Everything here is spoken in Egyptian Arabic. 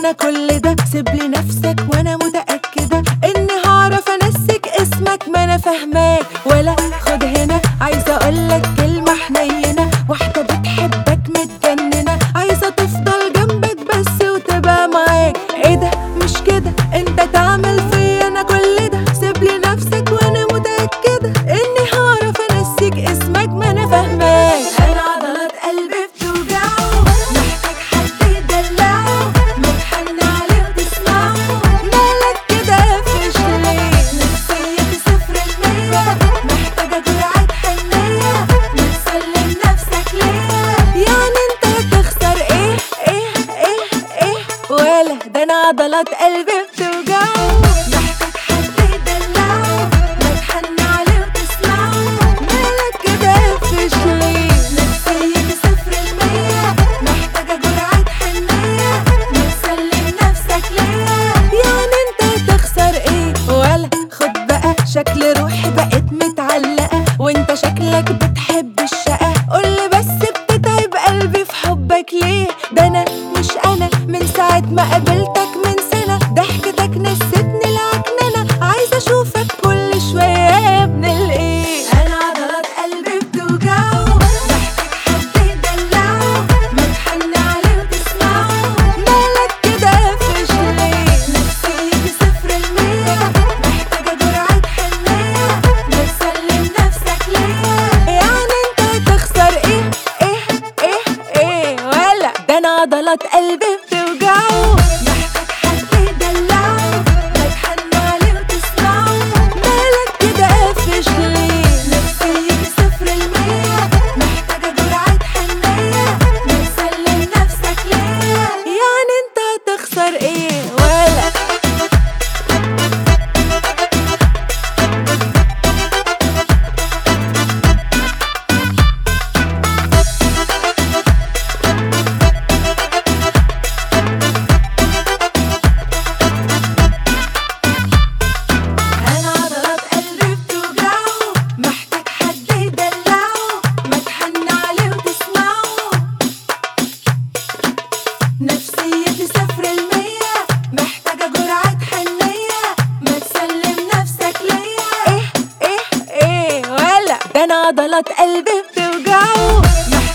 انا كل ده سيبلي نفسك وانا متأكدة اني هعرف انسك اسمك ما انا فاهماك ولا خد هنا عايزة اقولك كلمة حنينة واحدة بتحبك متجننة عايزة تفضل جنبك بس وتبقى معاك ايه ده مش كده انت تعمل فيا انا كل ده سيبلي نفسك وانا متأكدة اني هعرف انسيك اسمك ما انا فاهماك انا عضلات قلبي بتوجعه محتاج حد يدلعه متحن عليه وتسمعه مالك كده قافش ليه نفسيتي صفر المية محتاجة جرعة حنية ما تسلم نفسك ليا يعني انت هتخسر ايه ايه ايه ايه ولا ده انا عضلات قلبي بتوجعه محتاج حد يدلعه متحن عليه وتسمعه مالك كده قافش ليه نفسيتي صفر المية محتاجة جرعة حنية ما تسلم نفسك ليا يعني انت هتخسر ايه ولا خد بقى شكل روحي بقت متعلقة وانت شكلك بتحب الشقة قولي بس بتتعب قلبي في حبك ليه ده انا مش انا من ساعة ما قابلتك من سنة ضحكتك نستني العكننة عايزة اشوفك كل شوية يا ابن الايه انا عضلات قلبي بتوجعه محتاج حد يدلعه متحن عليه وتسمعه مالك كده قافش ليه نفسيتي صفر المية محتاجة جرعة حنية ما تسلم نفسك ليا يعني انت هتخسر ايه ايه ايه ايه ولا ده انا عضلات قلبي بتوجعه محتاج حد يدلعه متحن عليه وتسمعه مالك كده قافش ليه نفسيتي صفر المية محتاجة جرعة حنية ما تسلم نفسك ليا يعني انت هتخسر ايه ولا انا عضلات قلبي بتوجعه محتاج حد يدلعه متحن عليه وتسمعه نفسيتي صفر المية محتاجة جرعة حنية ما تسلم نفسك ليا ايه ايه ايه ولا ده انا عضلات قلبي بتوجعه محتاج